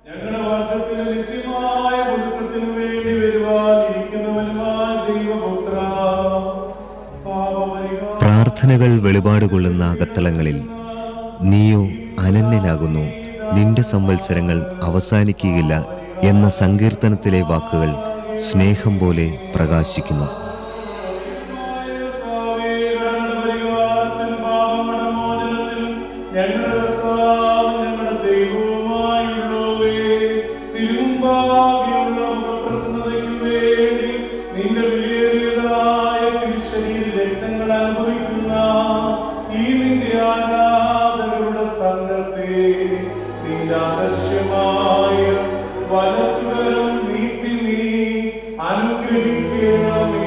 ഞങ്ങളുടെ വർഗത്തിന് നിത്യമായ ഒടുക്കത്തിനു വേണ്ടി വരുവാൻ ഇരിക്കുന്നവനുമായ ദൈവപുത്ര പാപപരിഹാരം പ്രാർത്ഥനകൾ വെളിപാട് കൊള്ളുന്ന അകത്തളങ്ങളിൽ നീയോ അനന്യനാകുന്നു നിന്റെ സംവത്സരങ്ങൾ അവസാനിക്കുകയില്ല എന്ന സങ്കീർത്തനത്തിലെ വാക്കുകൾ സ്നേഹം പോലെ പ്രകാശിക്കുന്നു വലത്തുകരം നീട്ടി നീ അനുഗ്രഹിക്കണമേ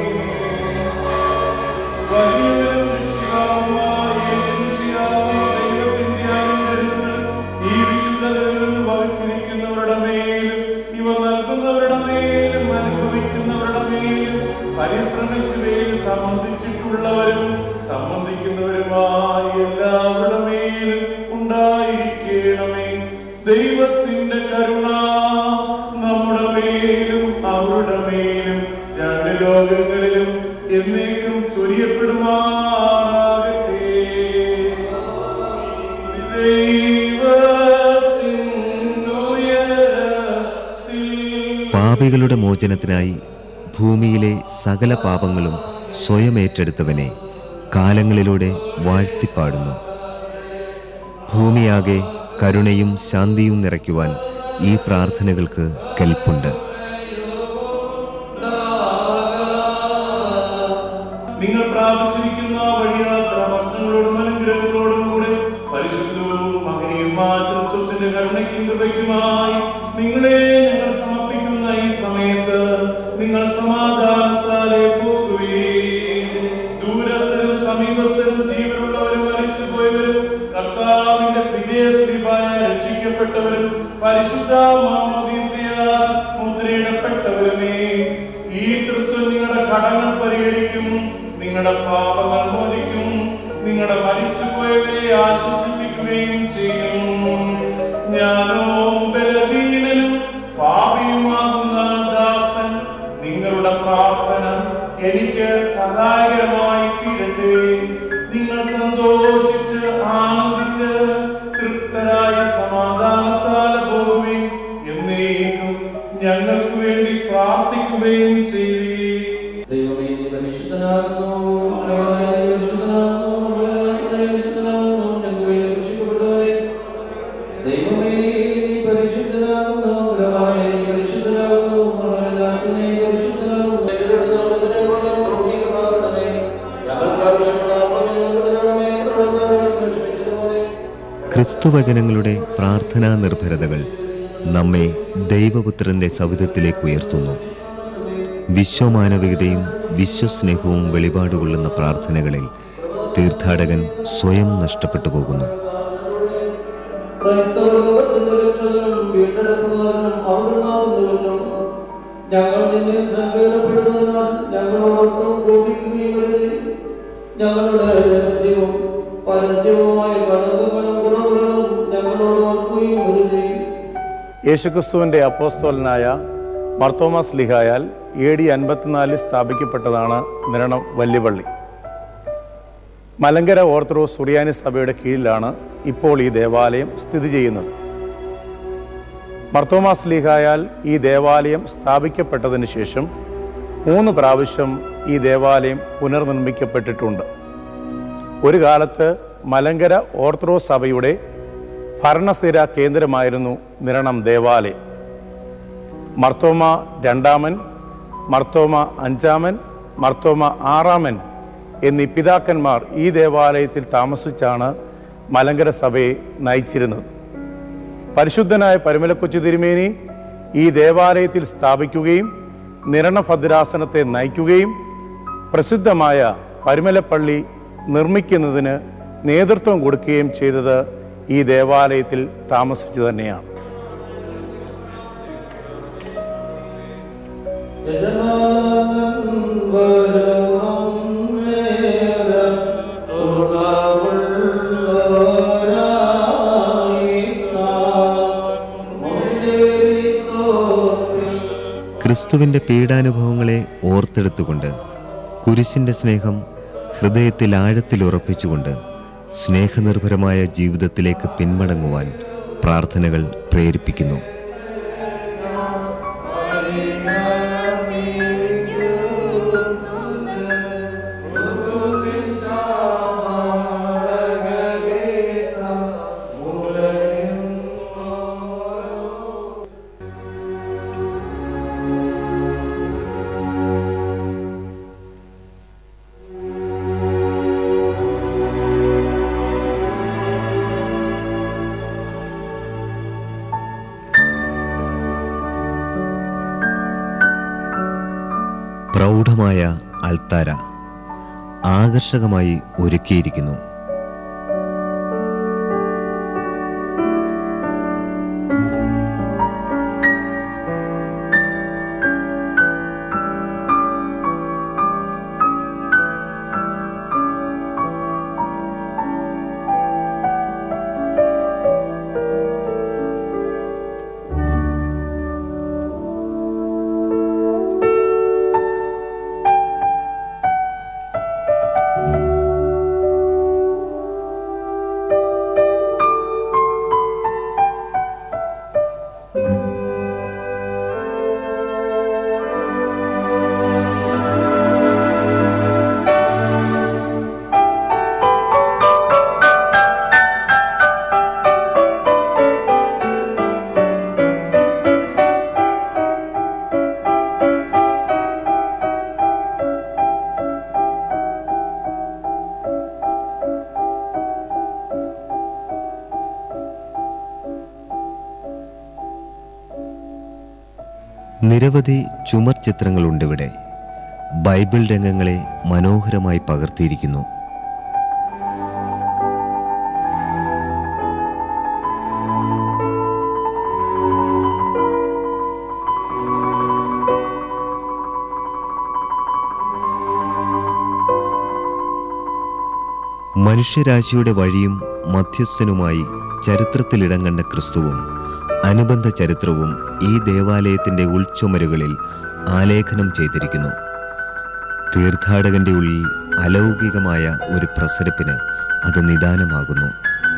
വലിയവരും രക്ഷിതാവുമായ യേശുമിശിഹായ ദൈവത്തിന്റെ അനുഗ്രഹങ്ങൾ ഈ വിശുദ്ധതകളിൽ വഹിച്ചിരിക്കുന്നവരുടെ മേലും ഇവ നൽകുന്നവരുടെ മേലും അനുഭവിക്കുന്നവരുടെ മേലും പരിശ്രമിച്ചവയിൽ സംബന്ധിച്ചിട്ടുള്ളവരും സംബന്ധിക്കുന്നവരുമായ എല്ലാവരുടെ മേലും ഉണ്ടായിരിക്കണമേ ദൈവത്തിന്റെ കരുണ നമ്മുടെ മേലും അവരുടെ മേലും രണ്ട് ലോകങ്ങളിലും എന്നേക്കും ചൊരിയപ്പെടുമാറാകട്ടെ ദൈവത്തിനുയരത്തിൽ പാപികളുടെ മോചനത്തിനായി ഭൂമിയിലെ സകല പാപങ്ങളും സ്വയം ഏറ്റെടുത്തവനെ കാലങ്ങളിലൂടെ വാഴ്ത്തിപ്പാടുന്നു ഭൂമിയാകെ കരുണയും ശാന്തിയും നിറയ്ക്കുവാൻ ഈ പ്രാർത്ഥനകൾക്ക് കെൽപ്പുണ്ട് നിങ്ങൾ പ്രാപിച്ചിരിക്കുന്ന വഴിയാത്ര ഭക്ഷണങ്ങളോടും അനുഗ്രഹങ്ങളോടും കൂടെ പരിശുദ്ധവും മകനെയുമായ തൃത്വത്തിന്റെ കരുണയ്ക്കും കൃപയ്ക്കുമായി നിങ്ങളെ ഞങ്ങൾ സമർപ്പിക്കുന്ന ഈ സമയത്ത് നിങ്ങൾ സമാധാനത്താലെ പോകുകയും ദൂരസ്ഥരും സമീപസ്ഥരും ജീവനുള്ളവരും മരിച്ചുപോയവരും കർത്താവിന്റെ വിജയശ്രീപായ രക്ഷിക്കപ്പെട്ടവരും പരിശുദ്ധ മാമോദീസയാൽ മുദ്രയിടപ്പെട്ടവരുമേ ഈ തൃത്വം നിങ്ങളുടെ കടങ്ങൾ പരിഹരിക്കും നിങ്ങളുടെ പാപങ്ങൾ മോചിക്കും നിങ്ങളുടെ മരിച്ചുപോയവരെ ആശ്വസിപ്പിക്കുകയും ചെയ്യും ഞാനോ ബലഹീനനും പാപിയുമാകുന്ന ദാസൻ നിങ്ങളുടെ പ്രാർത്ഥന എനിക്ക് സഹായകരമായി തീരട്ടെ നിങ്ങൾ സന്തോഷിച്ച് ആനന്ദിച്ച് തൃപ്തരായ സമാധാനത്താൽ പോകുകയും എന്നേക്കും ഞങ്ങൾക്ക് വേണ്ടി പ്രാർത്ഥിക്കുകയും ചെയ്യേ ദൈവമേ നീ പരിശുദ്ധനാകുന്നു ദൈവമേ നീ പരിശുദ്ധനാകുന്നു ദൈവമേ നീ പരിശുദ്ധനാകുന്നു ഞങ്ങൾക്ക് വേണ്ടി രക്ഷിക്കപ്പെട്ടവരെ ദൈവമേ നീ പരിശുദ്ധനാകുന്നു ദൈവമേ നീ പരിശുദ്ധനാകുന്നു ദൈവമേ നീ പരിശുദ്ധനാകുന്നു എതിരെടുക്കുന്നതിനെ കൊണ്ട് ക്രമീകരണമാകണമേ ഞങ്ങൾക്ക് ആവശ്യമുള്ള അപ്പോൾ ഞങ്ങൾക്ക് തരണമേ പ്രവർത്തനങ്ങൾ ക്ഷമിച്ചതുപോലെ ക്രിസ്തുവചനങ്ങളുടെ പ്രാർത്ഥനാ നിർഭരതകൾ നമ്മെ ദൈവപുത്രന്റെ സവിധത്തിലേക്ക് ഉയർത്തുന്നു വിശ്വമാനവികതയും വിശ്വസ്നേഹവും വെളിപാടുകൊള്ളുന്ന പ്രാർത്ഥനകളിൽ തീർത്ഥാടകൻ സ്വയം നഷ്ടപ്പെട്ടു പോകുന്നു ക്രൈസ്തവ ലോകത്തിന്റെ രക്ഷകനും വീണ്ടെടുക്കുന്നവനും അവിടുന്നാകുന്നുവെന്നും ഞങ്ങൾ നിന്നെ സങ്കേതപ്പെടുന്നതിനാൽ ഞങ്ങളോടൊപ്പം കോപിക്കുകയും വരുതി ഞങ്ങളുടെ രഹസ്യവും പരസ്യവുമായ കടകങ്ങളും കുറവുകളും ഞങ്ങളോട് ഓർക്കുകയും വരുതി യേശുക്രിസ്തുവിന്റെ അപ്പോസ്തോലനായ മർത്തോമാസ് ലിഹായാൽ എ ഡി അൻപത്തിനാലിൽ സ്ഥാപിക്കപ്പെട്ടതാണ് നിരണം വല്യപള്ളി മലങ്കര ഓർത്തഡോക്സ് സുറിയാനി സഭയുടെ കീഴിലാണ് ഇപ്പോൾ ഈ ദേവാലയം സ്ഥിതി ചെയ്യുന്നത് മർത്തോമാസ് ലീഹായാൽ ഈ ദേവാലയം സ്ഥാപിക്കപ്പെട്ടതിന് ശേഷം മൂന്ന് പ്രാവശ്യം ഈ ദേവാലയം പുനർനിർമ്മിക്കപ്പെട്ടിട്ടുണ്ട് ഒരു കാലത്ത് മലങ്കര ഓർത്തഡോക്സ് സഭയുടെ ഭരണസ്ഥിര കേന്ദ്രമായിരുന്നു നിരണം ദേവാലയം മർത്തോമ രണ്ടാമൻ മർത്തോമ അഞ്ചാമൻ മർത്തോമ ആറാമൻ എന്നീ പിതാക്കന്മാർ ഈ ദേവാലയത്തിൽ താമസിച്ചാണ് മലങ്കര സഭയെ നയിച്ചിരുന്നത് പരിശുദ്ധനായ പരിമലക്കൊച്ചു തിരുമേനി ഈ ദേവാലയത്തിൽ സ്ഥാപിക്കുകയും നിരണഭദ്രാസനത്തെ നയിക്കുകയും പ്രസിദ്ധമായ പരിമലപ്പള്ളി നിർമ്മിക്കുന്നതിന് നേതൃത്വം കൊടുക്കുകയും ചെയ്തത് ഈ ദേവാലയത്തിൽ താമസിച്ചു തന്നെയാണ് യജമാനൻ വരവും നേരം തുറവുള്ളവരായി നാം മുന്നേ ക്രിസ്തുവിൻ്റെ പീഡാനുഭവങ്ങളെ ഓർത്തെടുത്തുകൊണ്ട് കുരിശിൻ്റെ സ്നേഹം ഹൃദയത്തിൽ ആഴത്തിൽ ഉറപ്പിച്ചുകൊണ്ട് സ്നേഹനിർഭരമായ ജീവിതത്തിലേക്ക് പിന്മടങ്ങുവാൻ പ്രാർത്ഥനകൾ പ്രേരിപ്പിക്കുന്നു പ്രൗഢമായ അൾത്താര ആകർഷകമായി ഒരുക്കിയിരിക്കുന്നു നിരവധി ചുമർ ചിത്രങ്ങളുണ്ട് ഇവിടെ ബൈബിൾ രംഗങ്ങളെ മനോഹരമായി പകർത്തിയിരിക്കുന്നു മനുഷ്യരാശിയുടെ വഴിയും മധ്യസ്ഥനുമായി ചരിത്രത്തിൽ ഇടം കണ്ട ക്രിസ്തുവും അനുബന്ധ ചരിത്രവും ഈ ദേവാലയത്തിന്റെ ഉൾച്ചുമരുകളിൽ ആലേഖനം ചെയ്തിരിക്കുന്നു തീർത്ഥാടകന്റെ ഉള്ളിൽ അലൗകികമായ ഒരു പ്രസരപ്പിന് അത് നിദാനമാകുന്നു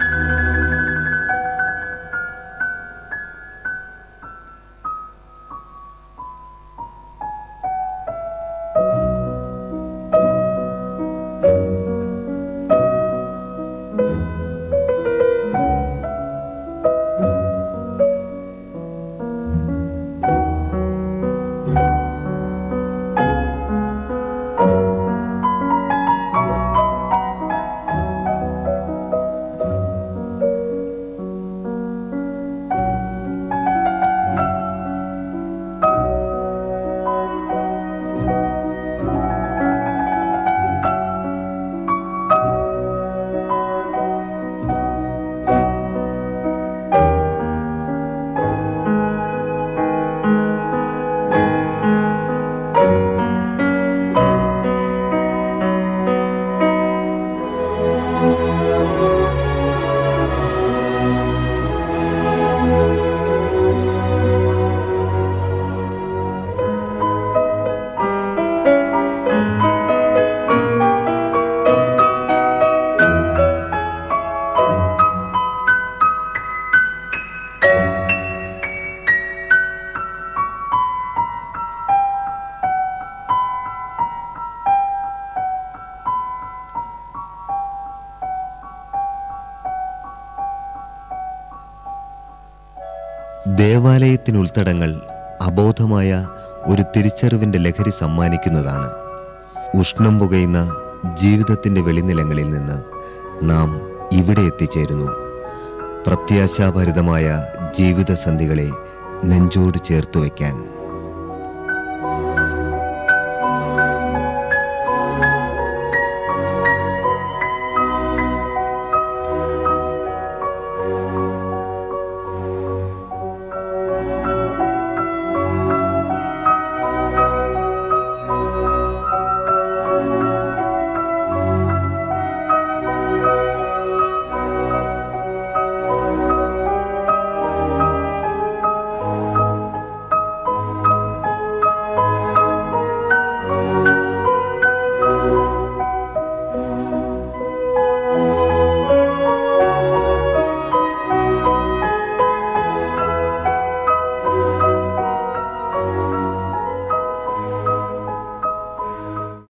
ദേവാലയത്തിനുൾത്തടങ്ങൾ അബോധമായ ഒരു തിരിച്ചറിവിന്റെ ലഹരി സമ്മാനിക്കുന്നതാണ് ഉഷ്ണം പുകയുന്ന ജീവിതത്തിന്റെ വെളിനിലങ്ങളിൽ നിന്ന് നാം ഇവിടെ എത്തിച്ചേരുന്നു പ്രത്യാശാഭരിതമായ ജീവിതസന്ധികളെ നെഞ്ചോട് ചേർത്തു വയ്ക്കാൻ